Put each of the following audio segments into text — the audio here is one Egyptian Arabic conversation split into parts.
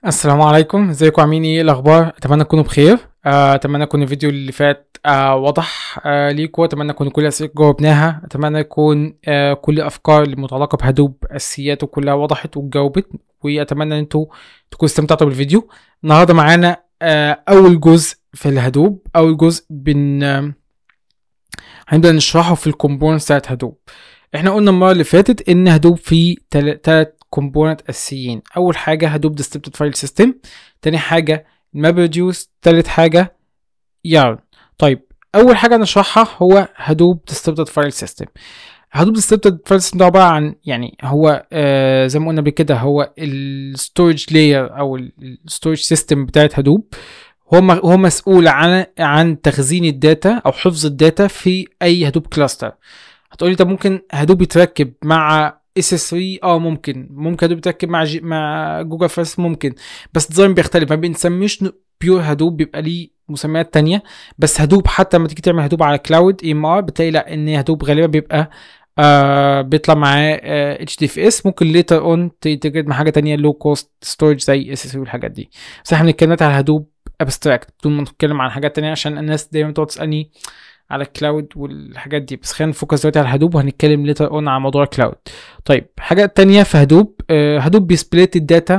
السلام عليكم ازيكم عاملين ايه الاخبار اتمنى تكونوا بخير آه، اتمنى يكون الفيديو اللي فات آه، واضح آه، ليكم اتمنى يكون كل الاسئله جاوبناها اتمنى يكون آه، كل الافكار المتعلقه بهدوب اساسياته كلها وضحت واتجاوبت واتمنى ان انتوا تكونوا استمتعتوا بالفيديو النهارده معانا آه، اول جزء في الهدوب اول جزء بن آه، هنبدا نشرحه في الكومبوننتس بتاعت هدوب احنا قلنا المره اللي فاتت ان هدوب فيه تلات كومبوننت اساسيين اول حاجه هدوب ديستريبيوتد فايل سيستم تاني حاجه ماب ريديوس تالت حاجه يارن طيب اول حاجه نشرحها هو هدوب ديستريبيوتد فايل سيستم هدوب ديستريبيوتد فايل سيستم ده عباره عن يعني هو آه زي ما قلنا قبل كده هو الستورج لاير او الستورج سيستم بتاعت هدوب هو م- هو مسؤول عن عن تخزين الداتا او حفظ الداتا في اي هدوب كلاستر هتقولي طب ممكن هدوب يتركب مع اس اس 3 اه ممكن ممكن هدوب يتركب مع جي مع جوجل فاس ممكن بس الديزاين بيختلف ما بنسميش بيور هدوب بيبقى ليه مسميات تانية بس هدوب حتى لما تيجي تعمل هدوب على كلاود اي ام ار بتلاقي لا ان هدوب غالبا بيبقى آه بيطلع معاه اتش دي اف اس ممكن ليتر اون تجد مع حاجه تانية لو كوست ستورج زي اس اس والحاجات دي بس احنا بنتكلم دلوقتي على هدوب ابستراكت بدون ما نتكلم عن حاجات تانية عشان الناس دايما تقعد تسالني على الكلاود والحاجات دي بس خلينا نفوكس دلوقتي على هدوب وهنتكلم ليتر اون على موضوع الكلاود طيب حاجه تانية في هدوب آه هدوب بيسبليت الداتا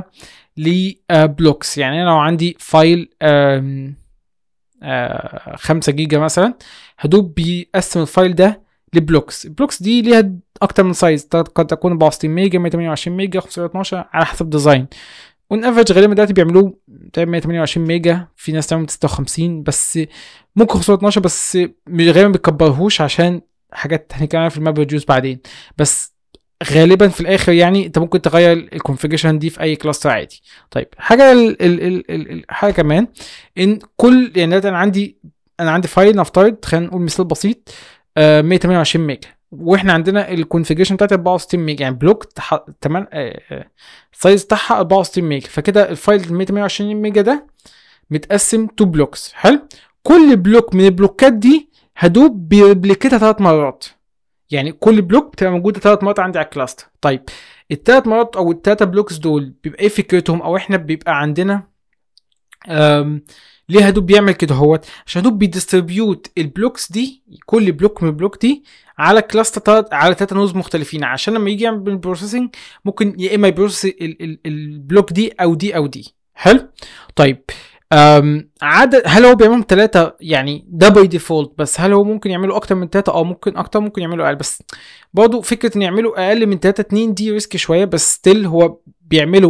لبلوكس يعني انا لو عندي فايل آم، آه، 5 جيجا مثلا هدوب بيقسم الفايل ده لبلوكس البلوكس دي ليها اكتر من سايز قد تكون 64 ميجا 128 ميجا 512 على حسب ديزاين اون افريج غالبا دلوقتي بيعملوه تقريبا 128 ميجا في ناس تعمل 56 بس ممكن 512 بس غالبا ما بيكبرهوش عشان حاجات هنتكلم عنها في الماب ريديوس بعدين بس غالبا في الاخر يعني انت ممكن تغير الكونفيجريشن دي في اي كلاستر عادي طيب حاجه ال ال ال ال ال حاجه كمان ان كل يعني دلوقتي انا عندي انا عندي فايل نفترض خلينا نقول مثال بسيط آه 128 ميجا واحنا عندنا الكونفيجريشن بتاعتي 64 ميجا يعني بلوك تح... تمن السايز بتاعها 64 ميجا فكده الفايل 128 ميجا ده متقسم تو بلوكس حلو كل بلوك من البلوكات دي هدوب بيريبليكيتها ثلاث مرات يعني كل بلوك بتبقى موجوده ثلاث مرات عندي على الكلاستر طيب الثلاث مرات او الثلاثه بلوكس دول بيبقى ايه فكرتهم او احنا بيبقى عندنا أم ليه هدوب بيعمل كده هوت عشان هدوب بيديستريبيوت البلوكس دي كل بلوك من البلوك دي على كلاستر تلات على ثلاثه نودز مختلفين عشان لما يجي يعمل بروسيسنج ممكن يا اما يبروسس ال- ال- البلوك دي او دي او دي حلو طيب أم عدد هل هو بيعملهم ثلاثة يعني ده باي ديفولت بس هل هو ممكن يعملوا اكتر من ثلاثة اه ممكن اكتر ممكن يعملوا اقل بس برضه فكرة ان يعملوا اقل من ثلاثة اتنين دي ريسك شوية بس ستيل هو بيعملوا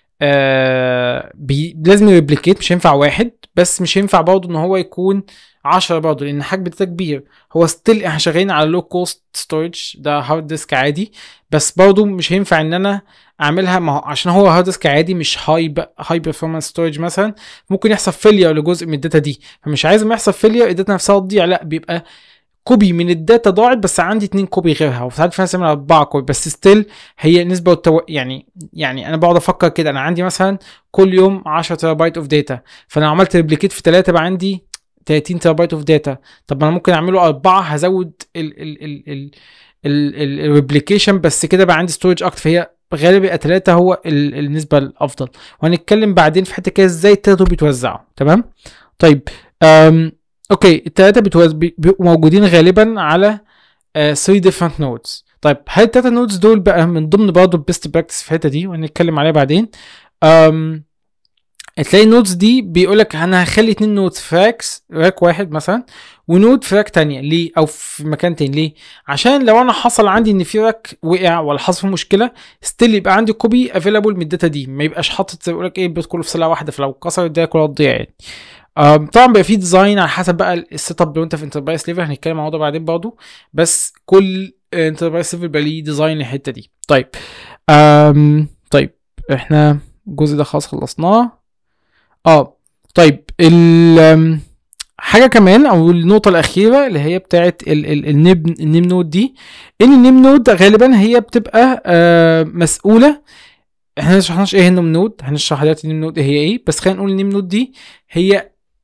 آه بي لازم يريبليكيت مش هينفع واحد بس مش هينفع برضه ان هو يكون 10 برضه لان حجم الداتا كبير هو ستيل احنا شغالين على لو كوست ستورج ده هارد ديسك عادي بس برضه مش هينفع ان انا اعملها ما هو عشان هو هارد ديسك عادي مش هاي هاي بيرفورمانس ستورج مثلا ممكن يحصل فيلير لجزء من الداتا دي فمش عايز ما يحصل فيلير الداتا نفسها تضيع لا بيبقى كوبي من الداتا ضاعت بس عندي اتنين كوبي غيرها وساعات في ناس تعمل اربعه كوبي بس ستيل هي نسبه والتو... يعني يعني انا بقعد افكر كده انا عندي مثلا كل يوم 10 تيرا بايت اوف داتا فانا لو عملت ريبليكيت في ثلاثه بقى عندي 30 تيرا بايت اوف داتا طب ما انا ممكن اعمله اربعه هزود ال ال ال ال الريبليكيشن بس كده بقى عندي ستورج اكتر فهي غالبا يبقى ثلاثة هو ال- النسبة الأفضل وهنتكلم بعدين في حتة كده ازاي التلاتة دول بيتوزعوا تمام طيب أم اوكي التلاتة بيتوز... بي- بيبقوا موجودين غالبا على 3 different nodes طيب هل التلاتة نودز دول بقى من ضمن برضه البيست براكتس في الحتة دي وهنتكلم عليها بعدين أم تلاقي النودز دي بيقول لك انا هخلي اتنين نودز فراكس راك واحد مثلا ونود في راك تانية ليه او في مكان تاني ليه عشان لو انا حصل عندي ان في راك وقع ولا حصل فيه مشكله ستيل يبقى عندي كوبي افيلابل من الداتا دي ما يبقاش حاطط زي ما بيقول لك ايه البيت كله في سله واحده فلو كسر الداتا كلها تضيع يعني أم، طبعا بيبقى في ديزاين على حسب بقى السيت اب لو انت في انتربرايز ليفل هنتكلم عن الموضوع بعدين برضه بس كل انتربرايز ليفل بقى ليه ديزاين للحته دي طيب أم طيب احنا الجزء ده خلاص خلصناه اه طيب ال أم، حاجه كمان او النقطه الاخيره اللي هي بتاعت ال- ال- النيم النيم نود دي ان النيم نود غالبا هي بتبقى آه مسؤوله احنا ما شرحناش ايه النيم نود هنشرح دلوقتي النيم نود هي ايه بس خلينا نقول النيم نود دي هي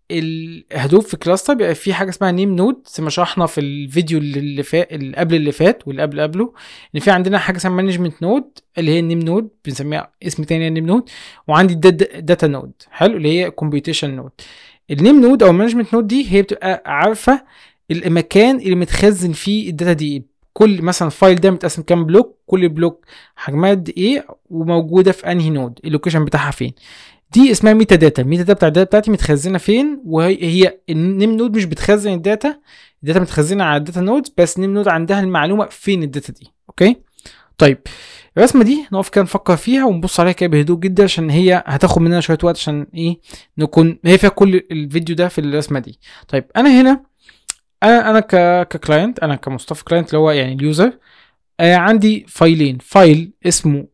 الهدوب في كلاستر بيبقى في حاجه اسمها نيم نود زي ما شرحنا في الفيديو اللي فات اللي قبل اللي فات واللي قبل قبله ان في عندنا حاجه اسمها مانجمنت نود اللي هي النيم نود بنسميها اسم تاني النيم نود وعندي داتا نود حلو اللي هي كومبيوتيشن نود النيم نود او المانجمنت نود دي هي بتبقى عارفه المكان اللي متخزن فيه الداتا دي كل مثلا الفايل ده متقسم كام بلوك كل بلوك حجمها قد ايه وموجوده في انهي نود اللوكيشن بتاعها فين دي اسمها ميتا داتا الميتا داتا بتاع الداتا بتاعتي متخزنه فين وهي هي النيم نود مش بتخزن الداتا الداتا متخزنه على الداتا نود بس نيم نود عندها المعلومه فين الداتا دي اوكي طيب الرسمه دي نقف كده نفكر فيها ونبص عليها كده بهدوء جدا عشان هي هتاخد مننا شويه وقت عشان ايه نكون هي فيها كل الفيديو ده في الرسمه دي طيب انا هنا انا انا ك ككلاينت انا كمصطفى كلاينت اللي هو يعني اليوزر آه عندي فايلين فايل اسمه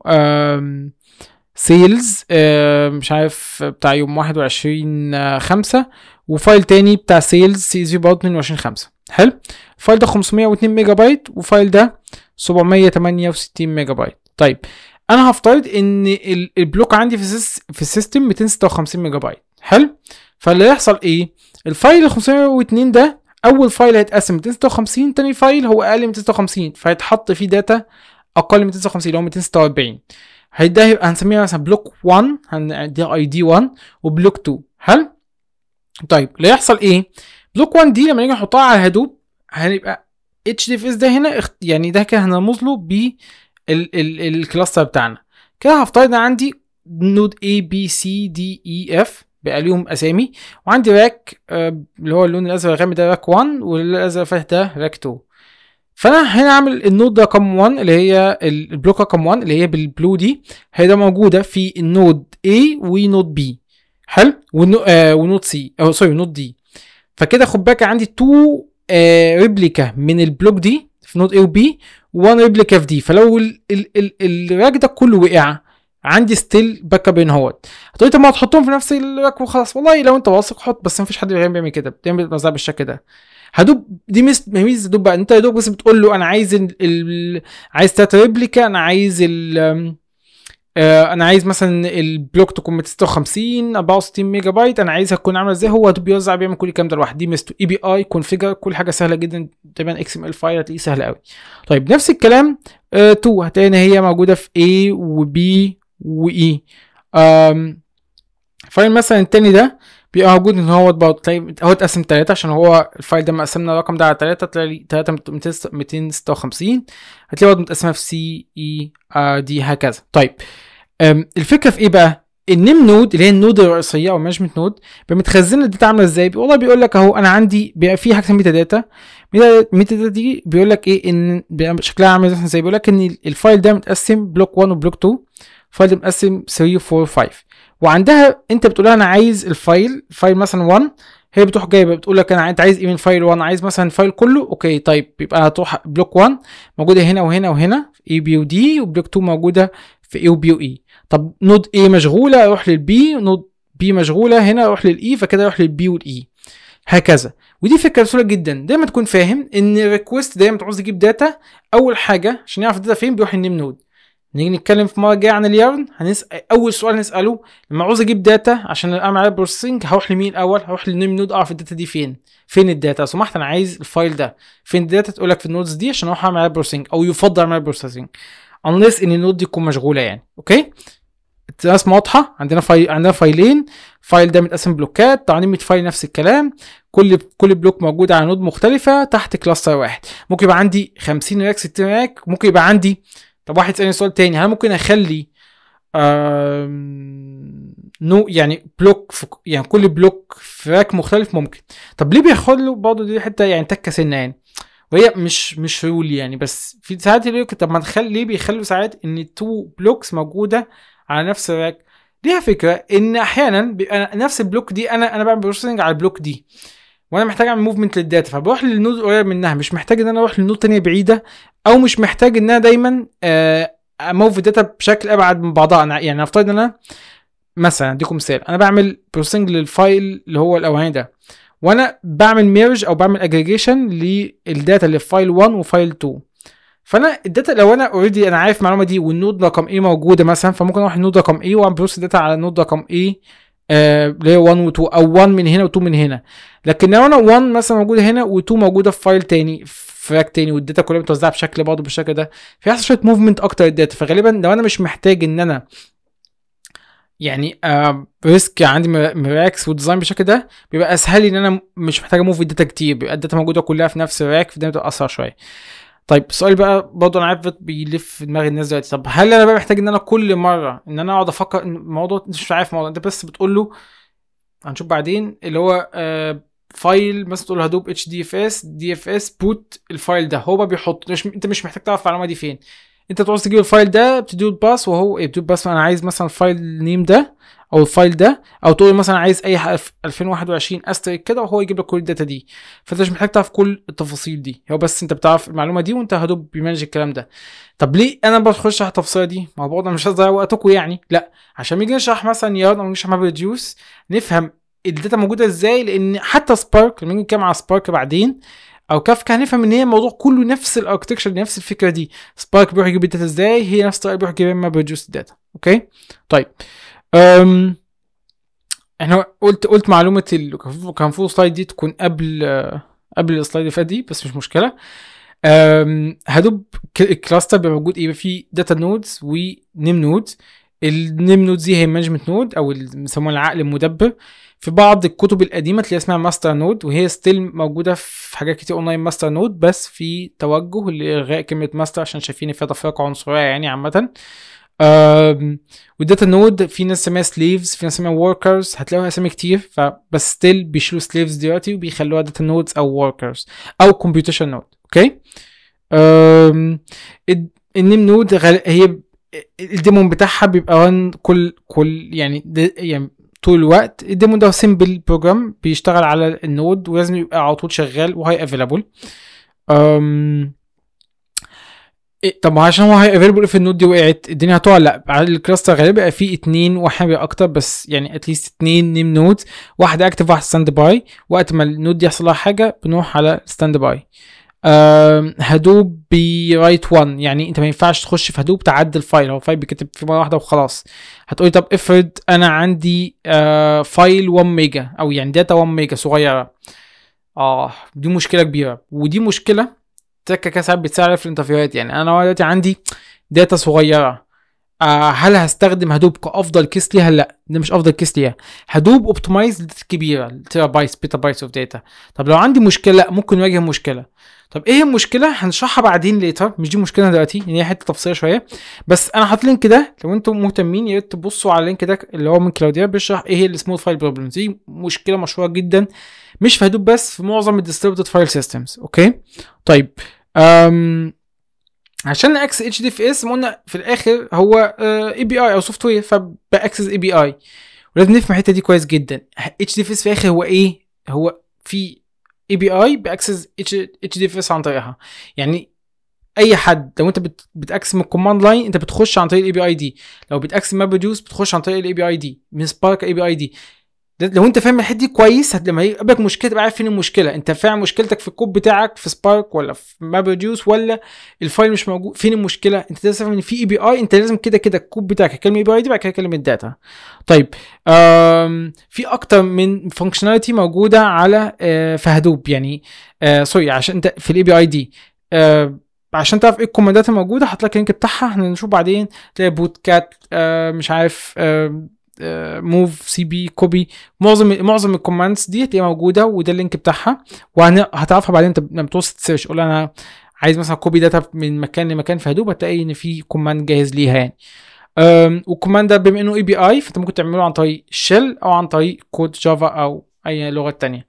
سيلز مش عارف بتاع يوم واحد وعشرين خمسة وفايل تاني بتاع سيلز سي زي برضه اتنين وعشرين خمسة حلو الفايل ده خمسمية واتنين ميجا بايت وفايل ده سبعمية تمانية وستين ميجا بايت طيب انا هفترض ان البلوك عندي في في السيستم 256 ميجا بايت حلو فاللي هيحصل ايه الفايل ال 502 ده اول فايل هيتقسم 256 تاني فايل هو اقل من 256 فهيتحط فيه داتا اقل من 256 اللي هو 246 ده هيبقى هنسميها مثلا بلوك 1 هندي اي دي 1 وبلوك 2 حلو طيب اللي هيحصل ايه بلوك 1 دي لما نيجي نحطها على هدوب هنبقى اتش دي اف اس ده هنا يعني ده كده هنرمز له ب الكلاستر بتاعنا كده هفترض ان عندي نود A B C D E F بقى ليهم اسامي وعندي راك اللي هو اللون الازرق الغامق ده راك 1 والازرق الفاتح ده راك 2 فانا هنا اعمل النود رقم 1 اللي هي البلوك رقم 1 اللي هي بالبلو دي هي ده موجوده في النود A ونود B حلو آه ونود C او سوري نود D فكده خد بالك عندي 2 آه ريبليكا من البلوك دي في نود A و B و1 ريبليكا في دي فلو ال ال ال الراك ده كله وقع عندي ستيل باك اب هنا اهوت هتقولي طب ما تحطهم في نفس الراك وخلاص والله لو انت واثق حط بس مفيش حد بيعمل كده بتعمل بالشكل ده هدوب دي ميزه ميزه هدوب بقى انت يا دوب بس بتقول له انا عايز ال... ال... عايز تلاته ريبليكا انا عايز ال... آه انا عايز مثلا البلوك تكون 256 64 ميجا بايت انا عايزها تكون عامله ازاي هو بيوزع بيعمل كل الكلام ده لوحده دي ميزته اي بي اي كونفيجر كل حاجه سهله جدا تقريبا اكس ام ال فايل هتلاقيه سهل قوي طيب نفس الكلام 2 آه هتلاقي ان هي موجوده في A وB وE فايل مثلا التاني ده بيبقى موجود ان هو برضه تلاقي هو اتقسم تلاتة عشان هو الفايل ده مقسمنا الرقم ده على تلاتة تلاقي تلاتة ميتين ستة وخمسين هتلاقي برضه متقسمة في سي اي دي هكذا طيب الفكرة في ايه بقى؟ النيم نود اللي هي النود الرئيسية او مانجمنت نود متخزنة الداتا عاملة ازاي؟ والله بيقول لك اهو انا عندي بيبقى في حاجة اسمها ميتا داتا ميتا داتا دي بيقول لك ايه ان شكلها عامل زي بيقول لك ان الفايل ده متقسم بلوك 1 وبلوك 2 الفايل ده متقسم 3 4 5 وعندها انت بتقول لها انا عايز الفايل فايل مثلا 1 هي بتروح جايبه بتقول لك انا انت عايز ايه من فايل 1 عايز مثلا الفايل كله اوكي طيب يبقى هتروح بلوك 1 موجوده هنا وهنا وهنا في اي بي ودي وبلوك 2 موجوده في اي وبي واي طب نود اي مشغوله اروح للبي نود بي مشغوله هنا اروح للاي فكده اروح للبي والاي هكذا ودي فكره بسهوله جدا دايما تكون فاهم ان الريكوست دايما تعوز تجيب داتا اول حاجه عشان يعرف الداتا فين بيروح النيم نود نيجي نتكلم في مره جايه عن اليارن هنسال اول سؤال نساله لما عاوز اجيب داتا عشان اعمل عليها بروسيسنج هروح لمين الاول هروح للنيم نود اعرف الداتا دي فين فين الداتا سمحت انا عايز الفايل ده فين الداتا تقول لك في النودز دي عشان اروح اعمل عليها بروسيسنج او يفضل اعمل بروسيسنج unless ان النود دي تكون مشغوله يعني اوكي الرسمه واضحه عندنا فايل عندنا فايلين فايل ده متقسم بلوكات تعليم فايل نفس الكلام كل كل بلوك موجود على نود مختلفه تحت كلاستر واحد ممكن يبقى عندي 50 راك 60 راك ممكن يبقى عندي طب واحد يسالني سؤال تاني هل ممكن اخلي نو يعني بلوك في يعني كل بلوك في راك مختلف ممكن طب ليه بياخد له برضه دي حته يعني تكه سنه يعني وهي مش مش رول يعني بس في ساعات يقول طب ما تخلي ليه بيخلوا ساعات ان تو بلوكس موجوده على نفس الراك ليها فكره ان احيانا بيبقى نفس البلوك دي انا انا بعمل بروسيسنج على البلوك دي وانا محتاج اعمل موفمنت للداتا فبروح للنود قريب منها مش محتاج ان انا اروح لنود تانية بعيده او مش محتاج ان انا دايما اموف الداتا بشكل ابعد من بعضها انا يعني نفترض ان انا مثلا اديكم مثال انا بعمل بروسيسنج للفايل اللي هو الاولاني ده وانا بعمل ميرج او بعمل اجريجيشن للداتا اللي في فايل 1 وفايل 2 فانا الداتا لو انا اوريدي انا عارف المعلومه دي والنود رقم ايه موجوده مثلا فممكن اروح النود رقم ايه واعمل بروسيس داتا على النود رقم ايه آه، اللي هي 1 و2 او 1 من هنا و2 من هنا لكن لو انا 1 مثلا موجوده هنا و2 موجوده في فايل تاني في راك تاني والداتا كلها متوزعه بشكل برضه بالشكل ده فيحصل شويه موفمنت اكتر الداتا فغالبا لو انا مش محتاج ان انا يعني آه ريسك عندي مراكس وديزاين بالشكل ده بيبقى اسهل لي ان انا مش محتاج اموف الداتا كتير بيبقى الداتا موجوده كلها في نفس الراك فده بتبقى اسرع شويه طيب السؤال بقى برضه انا عارف بيلف في دماغ الناس دلوقتي طب هل انا بقى محتاج ان انا كل مره ان انا اقعد افكر ان الموضوع انت مش عارف الموضوع انت بس بتقول له هنشوف بعدين اللي هو آه فايل مثلا تقول له هدوب اتش دي اف اس دي اف اس بوت الفايل ده هو بقى بيحط مش انت مش محتاج تعرف المعلومه دي فين انت تعوز تجيب الفايل ده بتديله الباس وهو ايه بتديله الباس انا عايز مثلا الفايل نيم ده او الفايل ده او تقول مثلا عايز اي حاجه في 2021 استريك كده وهو يجيب لك كل الداتا دي فانت مش محتاج تعرف كل التفاصيل دي هو بس انت بتعرف المعلومه دي وانت هدوب بيمانج الكلام ده طب ليه انا بخش على التفصيله دي ما هو برضه انا مش هضيع وقتكم يعني لا عشان نيجي نشرح مثلا يارد او نشرح ماب ريديوس نفهم الداتا موجوده ازاي لان حتى سبارك لما نيجي نتكلم على سبارك بعدين او كافكا هنفهم ان هي الموضوع كله نفس الاركتكشر نفس الفكره دي سبارك بيروح يجيب الداتا ازاي هي نفس الطريقه بيروح يجيب ماب ريديوس الداتا اوكي طيب أم احنا قلت قلت معلومه ال... كان المفروض السلايد دي تكون قبل قبل السلايد اللي فات دي بس مش مشكله هدوب الكلاستر بيبقى موجود ايه فيه داتا نودز ونيم نودز النيم نودز دي هي مانجمنت نود او بيسموها العقل المدبر في بعض الكتب القديمه تلاقي اسمها ماستر نود وهي ستيل موجوده في حاجات كتير اونلاين ماستر نود بس في توجه لالغاء كلمه ماستر عشان شايفين فيها تفرقه عنصريه يعني عامه والداتا نود في ناس اسمها سليفز في ناس اسمها وركرز هتلاقوا اسامي كتير فبس ستيل بيشيلوا سليفز دلوقتي وبيخلوها داتا نودز او وركرز او كومبيوتيشن نود اوكي النيم نود هي الديمون بتاعها بيبقى كل كل يعني يعني طول الوقت الديمون ده سيمبل بروجرام بيشتغل على النود ولازم يبقى على طول شغال وهاي افيلابل إيه طب عشان هو هي افيلبل في النود دي وقعت الدنيا هتقع لا على الكلاستر غالبا بيبقى فيه اتنين واحيانا اكتر بس يعني اتليست اتنين نيم نودز واحده اكتف واحده ستاند باي وقت ما النود دي يحصل لها حاجه بنروح على ستاند باي هدوب برايت 1 يعني انت ما ينفعش تخش في هدوب تعدل فايل هو فايل بيكتب في مره واحده وخلاص هتقولي طب افرض انا عندي آه فايل 1 ميجا او يعني داتا 1 ميجا صغيره اه دي مشكله كبيره ودي مشكله تكه كده ساعات بتساعد في الانترفيوهات يعني انا دلوقتي عندي داتا صغيره آه هل هستخدم هدوب كافضل كيس ليها لا ده مش افضل كيس ليها هدوب اوبتمايز كبيره تيرا بايتس بيتا بايتس اوف داتا طب لو عندي مشكله لا ممكن نواجه مشكله طب ايه المشكله هنشرحها بعدين ليتر مش دي مشكله دلوقتي يعني هي حته تفصيليه شويه بس انا حاطط لينك ده لو انتم مهتمين يا ريت تبصوا على اللينك ده اللي هو من كلاوديا بيشرح ايه هي السمول فايل بروبلمز دي مشكله مشهوره جدا مش في هدوب بس في معظم الديستريبيوتد فايل سيستمز اوكي طيب أم عشان اكسس اتش دي اف اس قلنا في الاخر هو اي بي اي او سوفت وير فباكسس اي بي اي ولازم نفهم الحته دي كويس جدا اتش دي اف اس في الاخر هو ايه هو في اي بي اي باكسس اتش دي اف اس عن طريقها يعني اي حد لو انت بت بتاكسس من الكوماند لاين انت بتخش عن طريق الاي بي اي دي لو بتاكسس ماب ريديوس بتخش عن طريق الاي بي اي دي من سبارك اي بي اي دي لو انت فاهم الحته دي كويس لما يقابلك مشكله تبقى عارف فين المشكله انت فاهم مشكلتك في الكود بتاعك في سبارك ولا في ماب ريديوس ولا الفايل مش موجود فين المشكله انت لازم تفهم ان في اي بي اي انت لازم كده كده الكود بتاعك هيكلم اي بي اي دي بعد كده هيكلم الداتا طيب في اكتر من فانكشناليتي موجوده على في هدوب يعني سوري عشان انت في الاي بي اي دي عشان تعرف ايه الكوماندات الموجوده هحط لك اللينك بتاعها هنشوف بعدين تلاقي بوت كات مش عارف موف سي بي كوبي معظم معظم الكوماندز دي هتلاقيها موجوده وده اللينك بتاعها وهتعرفها بعدين انت لما توصل تسيرش قول انا عايز مثلا كوبي داتا من مكان لمكان في هدوب هتلاقي ان في كوماند جاهز ليها يعني والكوماند ده بما انه اي بي اي فانت ممكن تعمله عن طريق شيل او عن طريق كود جافا او اي لغه تانية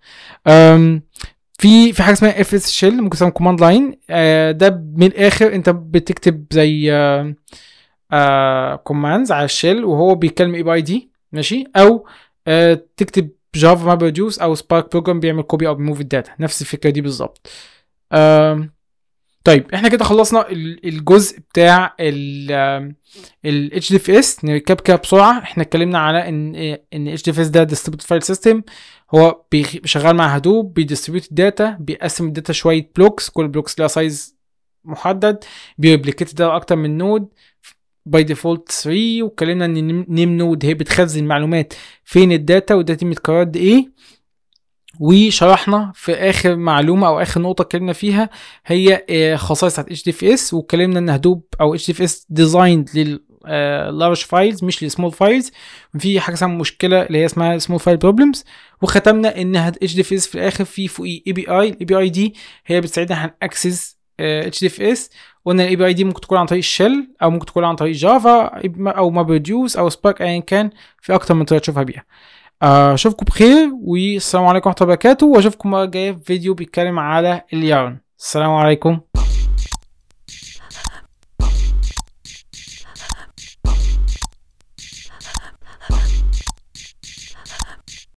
في في حاجه اسمها اف اس شيل ممكن تسمى كوماند لاين ده من الاخر انت بتكتب زي آه كوماندز على الشيل وهو بيكلم اي بي اي دي ماشي او آه تكتب جافا ماب ريديوس او سبارك بروجرام بيعمل كوبي او بيموف الداتا نفس الفكره دي بالظبط آه طيب احنا كده خلصنا الجزء بتاع ال اتش دي اف اس نركب كده بسرعه احنا اتكلمنا على ان ان اتش دي اف اس ده ديستريبيوتد فايل سيستم هو شغال مع هدوب بيديستريبيوت الداتا بيقسم الداتا شويه بلوكس كل بلوكس لها سايز محدد بيريبليكيت ده اكتر من نود باي ديفولت 3 واتكلمنا ان نيم نود هي بتخزن معلومات فين الداتا والداتا متكررت ايه وشرحنا في اخر معلومه او اخر نقطه اتكلمنا فيها هي آه، خصائص بتاعت اتش دي اف اس واتكلمنا ان هدوب او اتش دي اف اس ديزايند لل لارج فايلز مش لسمول فايلز في حاجه اسمها مشكله اللي هي اسمها سمول فايل بروبلمز وختمنا ان اتش دي اف اس في الاخر في فوقيه اي بي اي الاي بي اي دي هي بتساعدنا احنا ناكسس اتش دي اف اس قلنا الاي بي اي دي ممكن تكون عن طريق الشل او ممكن تكون عن طريق جافا او ما بروديوس او سبارك ايا كان في اكتر من طريقه تشوفها بيها آه، اشوفكم بخير والسلام عليكم ورحمه الله وبركاته واشوفكم المره الجايه في فيديو بيتكلم على اليارن السلام عليكم